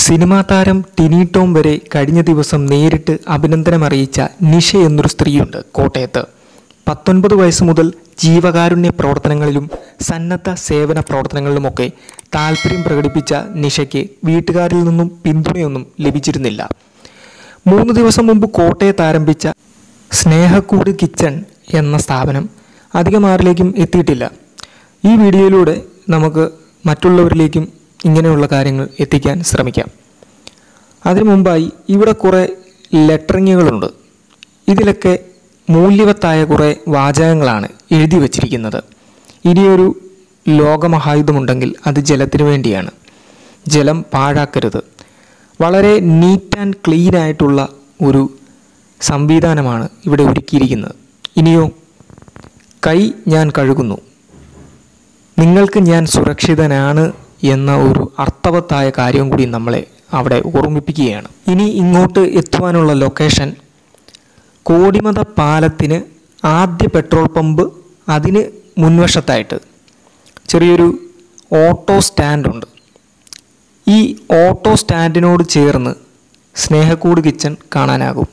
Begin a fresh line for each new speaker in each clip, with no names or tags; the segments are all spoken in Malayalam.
സിനിമാ താരം ടിനി ടോം വരെ കഴിഞ്ഞ ദിവസം നേരിട്ട് അഭിനന്ദനം അറിയിച്ച നിഷ എന്നൊരു സ്ത്രീയുണ്ട് കോട്ടയത്ത് പത്തൊൻപത് വയസ്സ് മുതൽ ജീവകാരുണ്യ പ്രവർത്തനങ്ങളിലും സന്നദ്ധ സേവന പ്രവർത്തനങ്ങളിലുമൊക്കെ താല്പര്യം പ്രകടിപ്പിച്ച നിഷയ്ക്ക് വീട്ടുകാരിൽ നിന്നും പിന്തുണയൊന്നും ലഭിച്ചിരുന്നില്ല മൂന്ന് ദിവസം മുമ്പ് കോട്ടയത്ത് ആരംഭിച്ച സ്നേഹക്കൂട് കിച്ചൺ എന്ന സ്ഥാപനം അധികം ആരിലേക്കും എത്തിയിട്ടില്ല ഈ വീഡിയോയിലൂടെ നമുക്ക് മറ്റുള്ളവരിലേക്കും ഇങ്ങനെയുള്ള കാര്യങ്ങൾ എത്തിക്കാൻ ശ്രമിക്കാം അതിനു മുമ്പായി ഇവിടെ കുറേ ലെറ്ററിങ്ങുകളുണ്ട് ഇതിലൊക്കെ മൂല്യവത്തായ കുറേ വാചകങ്ങളാണ് എഴുതി വച്ചിരിക്കുന്നത് ഇനിയൊരു ലോകമഹായുധമുണ്ടെങ്കിൽ അത് ജലത്തിനു വേണ്ടിയാണ് ജലം പാഴാക്കരുത് വളരെ നീറ്റ് ആൻഡ് ക്ലീൻ ആയിട്ടുള്ള ഒരു സംവിധാനമാണ് ഇവിടെ ഒരുക്കിയിരിക്കുന്നത് ഇനിയോ കൈ ഞാൻ കഴുകുന്നു നിങ്ങൾക്ക് ഞാൻ സുരക്ഷിതനാണ് എന്ന ഒരു അർത്ഥവത്തായ കാര്യം കൂടി നമ്മളെ അവിടെ ഓർമ്മിപ്പിക്കുകയാണ് ഇനി ഇങ്ങോട്ട് എത്തുവാനുള്ള ലൊക്കേഷൻ കോടിമത പാലത്തിന് ആദ്യ പെട്രോൾ പമ്പ് അതിന് മുൻവശത്തായിട്ട് ചെറിയൊരു ഓട്ടോ സ്റ്റാൻഡുണ്ട് ഈ ഓട്ടോ സ്റ്റാൻഡിനോട് ചേർന്ന് സ്നേഹക്കൂട് കിച്ചൺ കാണാനാകും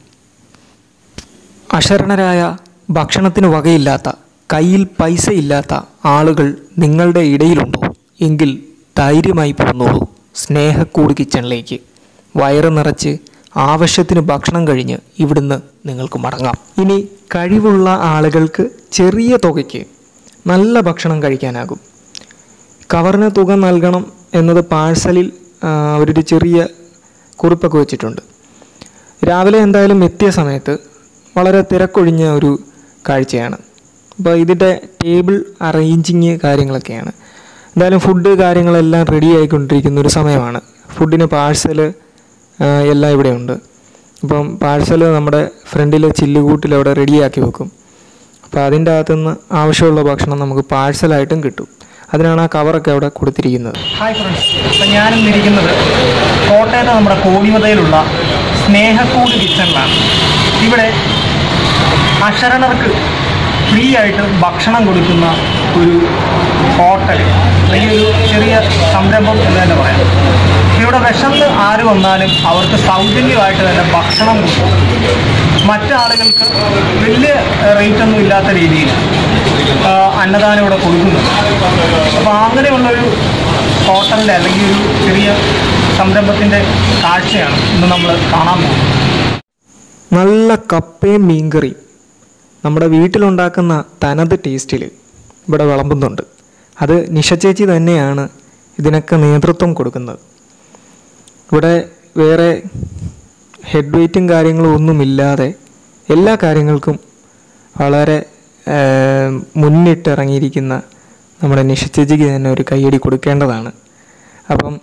അശരണരായ ഭക്ഷണത്തിന് വകയില്ലാത്ത കയ്യിൽ പൈസ ഇല്ലാത്ത ആളുകൾ നിങ്ങളുടെ ഇടയിലുണ്ടോ എങ്കിൽ ധൈര്യമായി പോന്നോളൂ സ്നേഹക്കൂട് കിച്ചണിലേക്ക് വയറ് നിറച്ച് ആവശ്യത്തിന് ഭക്ഷണം കഴിഞ്ഞ് ഇവിടുന്ന് നിങ്ങൾക്ക് മടങ്ങാം ഇനി കഴിവുള്ള ആളുകൾക്ക് ചെറിയ തുകയ്ക്ക് നല്ല ഭക്ഷണം കഴിക്കാനാകും കവറിന് തുക നൽകണം എന്നത് പാഴ്സലിൽ ആ, അവരൊരു ചെറിയ കുറിപ്പൊക്കെ വെച്ചിട്ടുണ്ട് രാവിലെ എന്തായാലും എത്തിയ സമയത്ത് വളരെ തിരക്കൊഴിഞ്ഞ ഒരു കാഴ്ചയാണ് അപ്പോൾ ഇതിൻ്റെ ടേബിൾ അറേഞ്ചിങ് കാര്യങ്ങളൊക്കെയാണ് എന്തായാലും ഫുഡ് കാര്യങ്ങളെല്ലാം റെഡി ആയിക്കൊണ്ടിരിക്കുന്ന ഒരു സമയമാണ് ഫുഡിന് പാഴ്സൽ എല്ലാം ഇവിടെ ഉണ്ട് അപ്പം പാഴ്സൽ നമ്മുടെ ഫ്രണ്ടിലെ ചില്ലുകൂട്ടിൽ അവിടെ റെഡിയാക്കി വെക്കും അപ്പോൾ അതിൻ്റെ അകത്തുനിന്ന് ആവശ്യമുള്ള ഭക്ഷണം നമുക്ക് പാഴ്സലായിട്ടും കിട്ടും അതിനാണ് ആ കവറൊക്കെ അവിടെ കൊടുത്തിരിക്കുന്നത്
ഹായ് ഫ്രണ്ട്സ് അപ്പം ഞാനിന്ന് ഇരിക്കുന്നത് കോട്ടയത്ത് നമ്മുടെ കോടിമതയിലുള്ള സ്നേഹക്കൂട് കിച്ചണിലാണ് ഇവിടെ അശരണർക്ക് ഫ്രീ ആയിട്ട് ഭക്ഷണം കൊടുക്കുന്ന ഒരു ഹോട്ടൽ അല്ലെങ്കിൽ ഒരു ചെറിയ സംരംഭം എന്ന് തന്നെ പറയാം ഇവിടെ വിശന്ന് ആര് വന്നാലും അവർക്ക് സൗജന്യമായിട്ട് തന്നെ ഭക്ഷണം കൊടുക്കും മറ്റാളുകൾക്ക് വലിയ റേറ്റ് ഒന്നും ഇല്ലാത്ത രീതിയിൽ ആ, അന്നദാനം ഇവിടെ കൊടുക്കുന്നുണ്ട് അപ്പോൾ അങ്ങനെയുള്ളൊരു ഹോട്ടലിൻ്റെ അല്ലെങ്കിൽ ഒരു ചെറിയ സംരംഭത്തിൻ്റെ കാഴ്ചയാണ് ഇന്ന് നമ്മൾ കാണാൻ പോകുന്നത്
നല്ല കപ്പയും മീൻകറിയും നമ്മുടെ വീട്ടിലുണ്ടാക്കുന്ന തനത് ടേസ്റ്റിൽ ഇവിടെ വിളമ്പുന്നുണ്ട് അത് നിഷ ചേച്ചി തന്നെയാണ് ഇതിനൊക്കെ നേതൃത്വം കൊടുക്കുന്നത് ഇവിടെ വേറെ ഹെഡ് വെയ്റ്റും കാര്യങ്ങളും ഒന്നുമില്ലാതെ എല്ലാ കാര്യങ്ങൾക്കും വളരെ ഏം, മുന്നിട്ടിറങ്ങിയിരിക്കുന്ന നമ്മുടെ നിഷ ചേച്ചിക്ക് തന്നെ ഒരു കയ്യടി കൊടുക്കേണ്ടതാണ് അപ്പം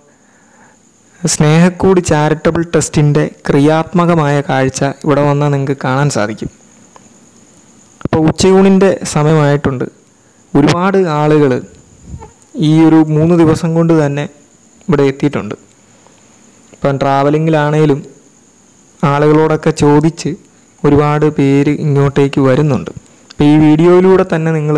സ്നേഹക്കൂടി ചാരിറ്റബിൾ ട്രസ്റ്റിൻ്റെ ക്രിയാത്മകമായ കാഴ്ച ഇവിടെ വന്നാൽ നിങ്ങൾക്ക് കാണാൻ സാധിക്കും അപ്പോൾ ഉച്ചയൂണിൻ്റെ സമയമായിട്ടുണ്ട് ഒരുപാട് ആളുകൾ ഈ ഒരു മൂന്ന് ദിവസം കൊണ്ട് തന്നെ ഇവിടെ എത്തിയിട്ടുണ്ട് ഇപ്പം ട്രാവലിങ്ങിലാണേലും ആളുകളോടൊക്കെ ചോദിച്ച് ഒരുപാട് പേര് ഇങ്ങോട്ടേക്ക് വരുന്നുണ്ട് അപ്പോൾ ഈ വീഡിയോയിലൂടെ തന്നെ നിങ്ങൾ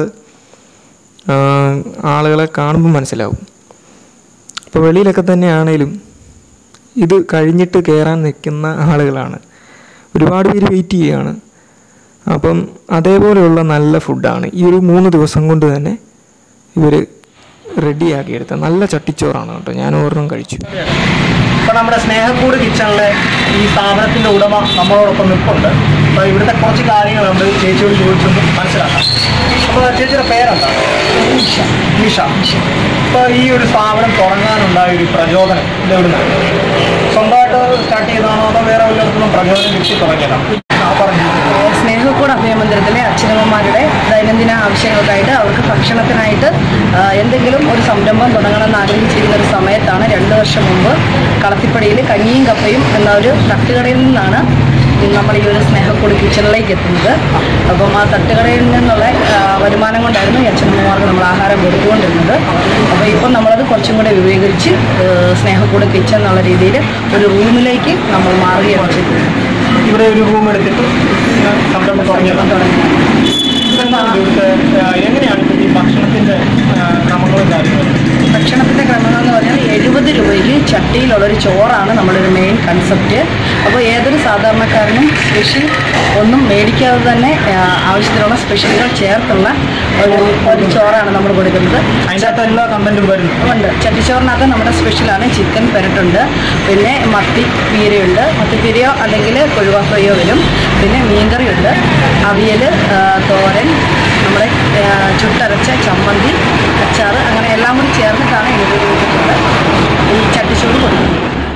ആളുകളെ കാണുമ്പോൾ മനസ്സിലാവും ഇപ്പോൾ വെളിയിലൊക്കെ തന്നെയാണേലും ഇത് കഴിഞ്ഞിട്ട് കയറാൻ നിൽക്കുന്ന ആളുകളാണ് ഒരുപാട് പേര് വെയിറ്റ് ചെയ്യുകയാണ് അപ്പം അതേപോലെയുള്ള നല്ല ഫുഡാണ് ഈ ഒരു മൂന്ന് ദിവസം കൊണ്ട് തന്നെ ഇവർ റെഡിയാക്കിയെടുത്ത നല്ല ചട്ടിച്ചോറാണ് കേട്ടോ ഞാൻ ഒരെണ്ണം കഴിച്ചു
ഇപ്പോൾ നമ്മുടെ സ്നേഹക്കൂട് കിച്ചണിലെ ഈ സ്ഥാപനത്തിൻ്റെ ഉടമ നമ്മളോടൊപ്പം നിൽപ്പുണ്ട് അപ്പോൾ ഇവിടുത്തെ കുറച്ച് കാര്യങ്ങൾ നമ്മൾ ചേച്ചിയോട് ചോദിച്ചൊന്ന് മനസ്സിലാക്കാം അപ്പോൾ ചേച്ചിയുടെ പേരെന്താ നിഷ നിഷ ഇപ്പോൾ ഈ ഒരു സ്ഥാപനം തുടങ്ങാനുണ്ടായ ഒരു പ്രചോദനം ഇത് എവിടുന്നാണ് സ്വന്തമായിട്ട് സ്റ്റാർട്ട് ചെയ്തതാണോ അതോ വേറെ വല്ലയിടത്തുനിന്നും പ്രചോദനം കിട്ടി തുടങ്ങിയതാണോ ആ പറഞ്ഞു
സ്നേഹക്കൂട് അഭയമന്ദിരത്തിലെ അച്ഛനമ്മമാരുടെ ദൈനംദിന ആവശ്യങ്ങൾക്കായിട്ട് അവർക്ക് ഭക്ഷണത്തിനായിട്ട് ആ, എന്തെങ്കിലും ഒരു സംരംഭം തുടങ്ങണമെന്ന് ആഗ്രഹിച്ചിരിക്കുന്ന ഒരു സമയത്താണ് രണ്ട് വർഷം മുമ്പ് കളത്തിപ്പടിയിൽ കഞ്ഞിയും കപ്പയും എന്ന ഒരു തട്ടുകടയിൽ നിന്നാണ് നമ്മൾ ഈ ഒരു സ്നേഹക്കൂട് കിച്ചണിലേക്ക് എത്തുന്നത് അപ്പം ആ തട്ടുകടയിൽ നിന്നുള്ള ആ, വരുമാനം കൊണ്ടായിരുന്നു ഈ അച്ഛനമ്മമാർക്ക് നമ്മൾ ആഹാരം കൊടുത്തുകൊണ്ടിരുന്നത് അപ്പോൾ ഇപ്പം നമ്മളത് കുറച്ചും കൂടെ വിവേകരിച്ച് ആ, സ്നേഹക്കൂട് കിച്ചൺ എന്നുള്ള രീതിയിൽ ഒരു റൂമിലേക്ക് നമ്മൾ മാറുകയാണ് ചെയ്തത്
ഇവിടെ ഒരു റൂം എടുത്തിട്ട് ഇങ്ങനെ സംരംഭം തുടങ്ങിയതാണ് ഇതെന്താണ് ഇവിടുത്തെ ആ, എങ്ങനെയാണ് ഇപ്പോൾ ഈ ഭക്ഷണത്തിൻ്റെ ക്രമങ്ങളും കാര്യങ്ങളും
ഭക്ഷണത്തിൻ്റെ ക്രമങ്ങൾ എന്ന് പറഞ്ഞാൽ എഴുപത് മുപ്പത് രൂപയ്ക്ക് ചട്ടിയിലുള്ളൊരു ചോറാണ് നമ്മുടെ ഒരു മെയിൻ കൺസെപ്റ്റ് അപ്പോൾ ഏതൊരു സാധാരണക്കാരനും സ്പെഷ്യൽ ഒന്നും മേടിക്കാതെ തന്നെ ആ, ആവശ്യത്തിനുള്ള സ്പെഷ്യലുകൾ ചേർത്തുള്ള ഒരു ഒരു ചോറാണ് നമ്മൾ കൊടുക്കുന്നത്
അതിൻ്റെ അകത്ത് എല്ലാ കണ്ടന്റും വരുന്നു
ഉണ്ട് ചട്ടിച്ചോറിനകത്ത് നമ്മുടെ സ്പെഷ്യലാണ് ചിക്കൻ പെരട്ടുണ്ട് പിന്നെ മത്തി പീരയുണ്ട് മത്തി പീരയോ അല്ലെങ്കിൽ കൊഴുവ ഫ്രൈയോ വരും പിന്നെ മീൻകറിയുണ്ട് അവിയൽ ആ, തോരൻ നമ്മുടെ ആ, ചുട്ടരച്ച ചമ്മന്തി അച്ചാറ് അങ്ങനെ എല്ലാം കൂടി ചേർന്നിട്ടാണ് ഇത് കൊടുക്കുന്നത് ഈ ചട്ടിച്ചോറ് കൊടുക്കുന്നത്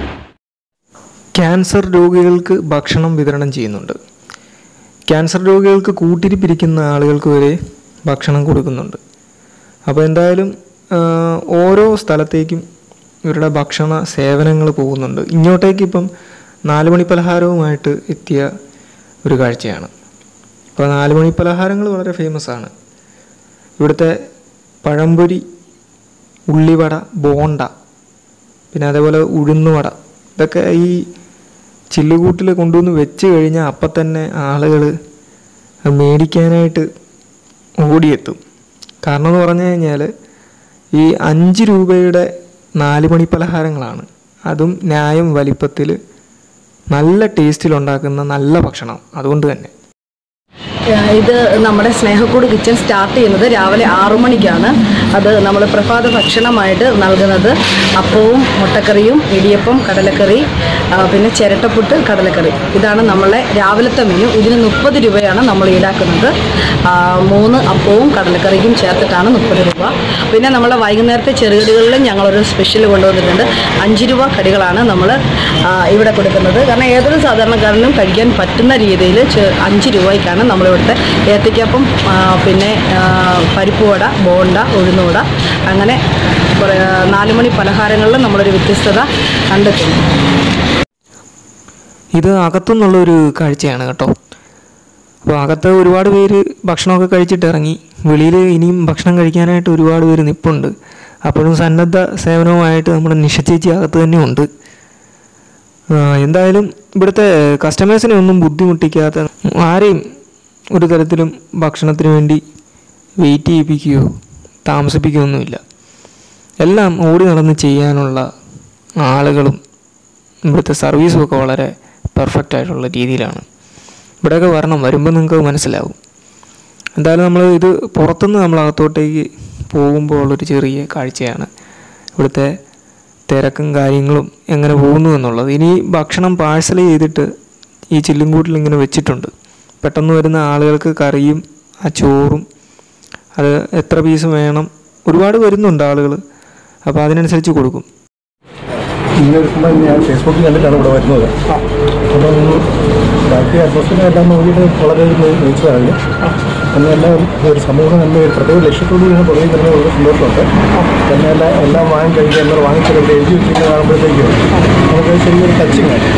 ക്യാൻസർ രോഗികൾക്ക് ഭക്ഷണം വിതരണം ചെയ്യുന്നുണ്ട് ക്യാൻസർ രോഗികൾക്ക് കൂട്ടിരിപ്പിരിക്കുന്ന ആളുകൾക്ക് വരെ ഭക്ഷണം കൊടുക്കുന്നുണ്ട് അപ്പോൾ എന്തായാലും ആ, ഓരോ സ്ഥലത്തേക്കും ഇവരുടെ ഭക്ഷണ സേവനങ്ങൾ പോകുന്നുണ്ട് ഇങ്ങോട്ടേക്ക് ഇപ്പം നാല് മണി പലഹാരവുമായിട്ട് എത്തിയ ഒരു കാഴ്ചയാണ് അപ്പോൾ നാല് മണി പലഹാരങ്ങൾ വളരെ ഫേമസ് ആണ് ഇവിടുത്തെ പഴംപൊരി ഉള്ളിവട ബോണ്ട പിന്നെ അതേപോലെ ഉഴുന്നുവട ഇതൊക്കെ ഈ ചില്ലുകൂട്ടിൽ കൊണ്ടുവന്ന് വെച്ച് കഴിഞ്ഞാൽ അപ്പം തന്നെ ആളുകൾ മേടിക്കാനായിട്ട് ഓടിയെത്തും കാരണം എന്ന് പറഞ്ഞു കഴിഞ്ഞാൽ ഈ അഞ്ച് രൂപയുടെ നാല് മണി പലഹാരങ്ങളാണ് അതും ന്യായം വലിപ്പത്തിൽ നല്ല ടേസ്റ്റിലുണ്ടാക്കുന്ന നല്ല ഭക്ഷണം അതുകൊണ്ട് തന്നെ
ഏഹ് ഇത് നമ്മുടെ സ്നേഹക്കൂട് കിച്ചൺ സ്റ്റാർട്ട് ചെയ്യുന്നത് രാവിലെ ആറു മണിക്കാണ് അത് നമ്മൾ പ്രഭാത ഭക്ഷണമായിട്ട് നൽകുന്നത് അപ്പവും മുട്ടക്കറിയും ഇടിയപ്പം കടലക്കറി ആ, പിന്നെ ചിരട്ടപ്പുട്ട് കടലക്കറി ഇതാണ് നമ്മളെ രാവിലത്തെ മെനു ഇതിന് മുപ്പത് രൂപയാണ് നമ്മൾ ഈടാക്കുന്നത് ആ, മൂന്ന് അപ്പവും കടലക്കറിക്കും ചേർത്തിട്ടാണ് മുപ്പത് രൂപ പിന്നെ നമ്മളെ വൈകുന്നേരത്തെ ചെറുകടികളിലും ഞങ്ങളൊരു സ്പെഷ്യൽ കൊണ്ടുവന്നിട്ടുണ്ട് അഞ്ച് രൂപ കടികളാണ് നമ്മൾ ഇവിടെ കൊടുക്കുന്നത് കാരണം ഏതൊരു സാധാരണക്കാരനും കഴിക്കാൻ പറ്റുന്ന രീതിയിൽ ചെ- അഞ്ച് രൂപയ്ക്കാണ് നമ്മളിവിടുത്തെ ഏത്തയ്ക്കപ്പം ആ, പിന്നെ ആ, പരിപ്പുവട ബോണ്ട ഉഴുന്നുവട അങ്ങനെ കുറേ നാല് മണി പലഹാരങ്ങളിൽ നമ്മളൊരു വ്യത്യസ്തത കണ്ടെത്തുന്നു
ഇത് അകത്തുനിന്നുള്ള ഒരു കാഴ്ചയാണ് കേട്ടോ അപ്പോൾ അകത്ത് ഒരുപാട് പേര് ഭക്ഷണമൊക്കെ കഴിച്ചിട്ട് ഇറങ്ങി വെളിയിൽ ഇനിയും ഭക്ഷണം കഴിക്കാനായിട്ട് ഒരുപാട് പേര് നിൽപ്പുണ്ട് അപ്പോഴും സന്നദ്ധ സേവനവുമായിട്ട് നമ്മുടെ നിഷ ചേച്ചി അകത്ത് തന്നെ ഉണ്ട് ആ, എന്തായാലും ഇവിടുത്തെ കസ്റ്റമേഴ്സിനെ ഒന്നും ബുദ്ധിമുട്ടിക്കാത്ത ആരെയും ഒരു തരത്തിലും ഭക്ഷണത്തിന് വേണ്ടി വെയിറ്റ് ചെയ്യിപ്പിക്കുകയോ താമസിപ്പിക്കുകയൊന്നുമില്ല എല്ലാം ഓടി നടന്ന് ചെയ്യാനുള്ള ആളുകളും ഇവിടുത്തെ സർവീസും ഒക്കെ വളരെ പെർഫെക്റ്റ് ആയിട്ടുള്ള രീതിയിലാണ് ഇവിടെയൊക്കെ വരണം വരുമ്പോൾ നിങ്ങൾക്ക് മനസ്സിലാവും എന്തായാലും നമ്മൾ ഇത് പുറത്തുനിന്ന് നമ്മൾ അകത്തോട്ടേക്ക് പോകുമ്പോൾ ഉള്ളൊരു ചെറിയ കാഴ്ചയാണ് ഇവിടുത്തെ തിരക്കും കാര്യങ്ങളും എങ്ങനെ പോകുന്നു എന്നുള്ളത് ഇനി ഭക്ഷണം പാഴ്സൽ ചെയ്തിട്ട് ഈ ചില്ലുംകൂട്ടിൽ ഇങ്ങനെ വെച്ചിട്ടുണ്ട് പെട്ടെന്ന് വരുന്ന ആളുകൾക്ക് കറിയും ആ ചോറും അത് എത്ര പീസ് വേണം ഒരുപാട് വരുന്നുണ്ട് ആളുകൾ അപ്പോൾ അതിനനുസരിച്ച് കൊടുക്കും
ഇങ്ങനെ ഇരിക്കുമ്പോൾ ഞാൻ ഫേസ്ബുക്കിൽ കണ്ടിട്ടാണ് ഇവിടെ വരുന്നത് അപ്പം ബാക്കി അറ്റ്മോസ്ഫിയർ എല്ലാം നോക്കിയിട്ട് വളരെ മികച്ചതാണ് എന്നെല്ലാം ഒരു സമൂഹം എന്ന ഒരു പ്രത്യേക ലക്ഷ്യത്തോടു കൂടി പുറകെ തന്നെ വളരെ സന്തോഷമുണ്ട് തന്നെ എല്ലാം എല്ലാം വാങ്ങി കഴിക്കുക എന്നാൽ വാങ്ങിച്ചത് ഇവിടെ എഴുതി വെച്ചിരിക്കുന്നത് കാണുമ്പോഴത്തേക്കും നമുക്ക് ചെറിയൊരു ടച്ചിങ് ആണ്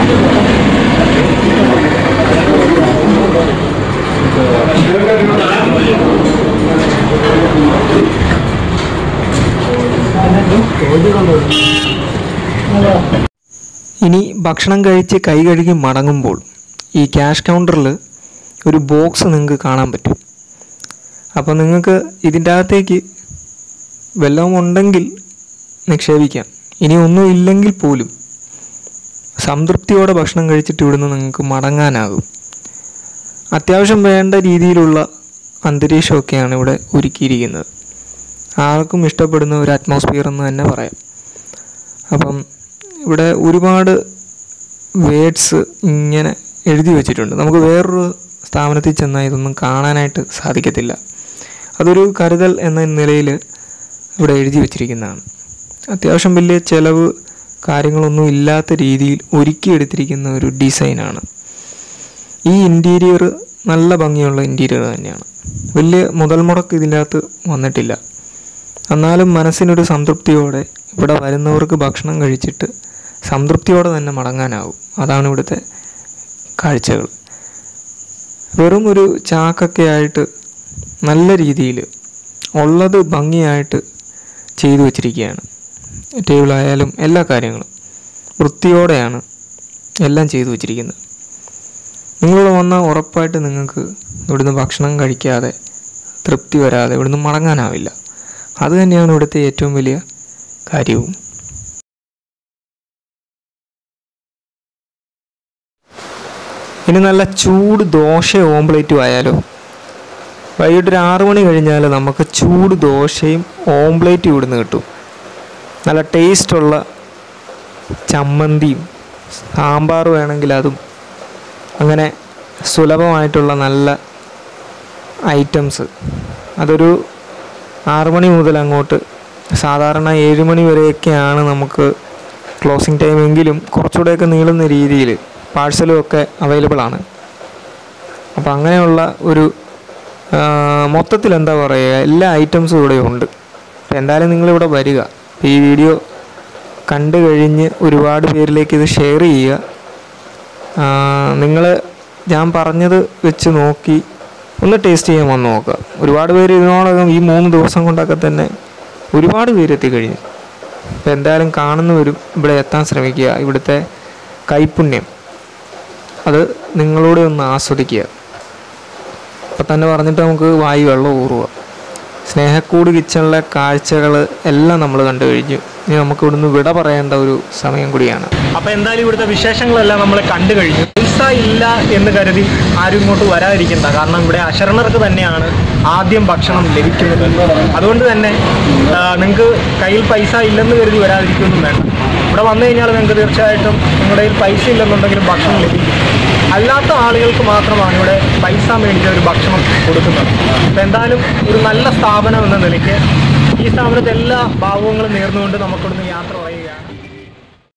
ഇനി ഭക്ഷണം കഴിച്ച് കൈ കഴുകി മടങ്ങുമ്പോൾ ഈ ക്യാഷ് കൗണ്ടറിൽ ഒരു ബോക്സ് നിങ്ങൾക്ക് കാണാൻ പറ്റും അപ്പോൾ നിങ്ങൾക്ക് ഇതിൻ്റെ അകത്തേക്ക് വല്ലതും ഉണ്ടെങ്കിൽ നിക്ഷേപിക്കാം ഇനി ഒന്നും ഇല്ലെങ്കിൽ പോലും സംതൃപ്തിയോടെ ഭക്ഷണം കഴിച്ചിട്ട് ഇവിടുന്ന് നിങ്ങൾക്ക് മടങ്ങാനാകും അത്യാവശ്യം വേണ്ട രീതിയിലുള്ള അന്തരീക്ഷമൊക്കെയാണ് ഇവിടെ ഒരുക്കിയിരിക്കുന്നത് ആർക്കും ഇഷ്ടപ്പെടുന്ന ഒരു അറ്റ്മോസ്ഫിയർ എന്ന് തന്നെ പറയാം അപ്പം ഇവിടെ ഒരുപാട് വേഡ്സ് ഇങ്ങനെ എഴുതി വെച്ചിട്ടുണ്ട് നമുക്ക് വേറൊരു സ്ഥാപനത്തിൽ ചെന്നാൽ ഇതൊന്നും കാണാനായിട്ട് സാധിക്കത്തില്ല അതൊരു കരുതൽ എന്ന നിലയിൽ ഇവിടെ എഴുതി വെച്ചിരിക്കുന്നതാണ് അത്യാവശ്യം വലിയ ചിലവ് കാര്യങ്ങളൊന്നും ഇല്ലാത്ത രീതിയിൽ ഒരുക്കിയെടുത്തിരിക്കുന്ന ഒരു ഡിസൈനാണ് ഈ ഇൻറ്റീരിയർ നല്ല ഭംഗിയുള്ള ഇൻറ്റീരിയർ തന്നെയാണ് വലിയ മുതൽ മുടക്ക് ഇതിൻ്റെ അകത്ത് വന്നിട്ടില്ല എന്നാലും മനസ്സിനൊരു സംതൃപ്തിയോടെ ഇവിടെ വരുന്നവർക്ക് ഭക്ഷണം കഴിച്ചിട്ട് സംതൃപ്തിയോടെ തന്നെ മടങ്ങാനാവും അതാണ് ഇവിടുത്തെ കാഴ്ചകൾ വെറും ഒരു ചാക്കൊക്കെ ആയിട്ട് നല്ല രീതിയിൽ ഉള്ളത് ഭംഗിയായിട്ട് ചെയ്തു വച്ചിരിക്കുകയാണ് ടേബിളായാലും എല്ലാ കാര്യങ്ങളും വൃത്തിയോടെയാണ് എല്ലാം ചെയ്തു വച്ചിരിക്കുന്നത് നിങ്ങളിവിടെ വന്നാൽ ഉറപ്പായിട്ട് നിങ്ങൾക്ക് ഇവിടുന്ന് ഭക്ഷണം കഴിക്കാതെ തൃപ്തി വരാതെ ഇവിടുന്ന് മടങ്ങാനാവില്ല അത് തന്നെയാണ് ഇവിടുത്തെ ഏറ്റവും വലിയ കാര്യവും ഇനി നല്ല ചൂട് ദോശ ഓംപ്ലേറ്റും ആയാലോ വൈകിട്ട് ഒരു ആറു മണി കഴിഞ്ഞാൽ നമുക്ക് ചൂട് ദോശയും ഓംപ്ലേറ്റും ഇവിടുന്ന് കിട്ടും നല്ല ടേസ്റ്റുള്ള ചമ്മന്തിയും സാമ്പാർ വേണമെങ്കിൽ അതും അങ്ങനെ സുലഭമായിട്ടുള്ള നല്ല ഐറ്റംസ് അതൊരു ആറ് മണി മുതൽ അങ്ങോട്ട് സാധാരണ ഏഴ് മണി വരെയൊക്കെയാണ് നമുക്ക് ക്ലോസിംഗ് ടൈം എങ്കിലും കുറച്ചുകൂടെയൊക്കെ നീളുന്ന രീതിയിൽ പാഴ്സലും ഒക്കെ അവൈലബിൾ ആണ് അപ്പോൾ അങ്ങനെയുള്ള ഒരു ആ, മൊത്തത്തിൽ എന്താ പറയുക എല്ലാ ഐറ്റംസും ഇവിടെ ഉണ്ട് അപ്പോൾ എന്തായാലും നിങ്ങളിവിടെ വരിക അപ്പോൾ ഈ വീഡിയോ കണ്ടു കഴിഞ്ഞ് ഒരുപാട് പേരിലേക്ക് ഇത് ഷെയർ ചെയ്യുക നിങ്ങൾ ഞാൻ പറഞ്ഞത് വെച്ച് നോക്കി ഒന്ന് ടേസ്റ്റ് ചെയ്യാൻ വന്ന് നോക്കുക ഒരുപാട് പേര് ഇതിനോടകം ഈ മൂന്ന് ദിവസം കൊണ്ടൊക്കെ തന്നെ ഒരുപാട് പേര് എത്തിക്കഴിഞ്ഞു അപ്പോൾ എന്തായാലും കാണുന്നവരും ഇവിടെ എത്താൻ ശ്രമിക്കുക ഇവിടുത്തെ കൈപുണ്യം അത് നിങ്ങളൂടെ ഒന്ന് ആസ്വദിക്കുക ഇപ്പം തന്നെ പറഞ്ഞിട്ട് നമുക്ക് വായു വെള്ളം ഊറുക സ്നേഹക്കൂട് കിച്ചണിലെ കാഴ്ചകൾ എല്ലാം നമ്മൾ കണ്ടു കഴിഞ്ഞു ഇനി നമുക്ക് ഇവിടുന്ന് വിട പറയേണ്ട ഒരു സമയം കൂടിയാണ്
അപ്പോൾ എന്തായാലും ഇവിടുത്തെ വിശേഷങ്ങളെല്ലാം നമ്മൾ കണ്ടു കഴിഞ്ഞു പൈസ ഇല്ല എന്ന് കരുതി ആരും ഇങ്ങോട്ട് വരാതിരിക്കണ്ട കാരണം ഇവിടെ അശരണർക്ക് തന്നെയാണ് ആദ്യം ഭക്ഷണം ലഭിക്കുന്നത് അതുകൊണ്ട് തന്നെ നിങ്ങൾക്ക് കയ്യിൽ പൈസ ഇല്ലെന്ന് കരുതി വരാതിരിക്കുകയൊന്നും വേണ്ട ഇവിടെ വന്നു കഴിഞ്ഞാൽ നിങ്ങൾക്ക് തീർച്ചയായിട്ടും നിങ്ങളുടെ കയ്യിൽ പൈസ ഇല്ലെന്നുണ്ടെങ്കിലും ഭക്ഷണം ലഭിക്കും അല്ലാത്ത ആളുകൾക്ക് മാത്രമാണ് ഇവിടെ പൈസ മേടിച്ച ഒരു ഭക്ഷണം കൊടുക്കുന്നത് അപ്പോൾ എന്തായാലും ഒരു നല്ല സ്ഥാപനം എന്ന നിലയ്ക്ക് ഈ സ്ഥാപനത്തെ എല്ലാ ഭാവങ്ങളും നേർന്നുകൊണ്ട് നമുക്കിവിടുന്ന് യാത്ര പറയുകയാണ്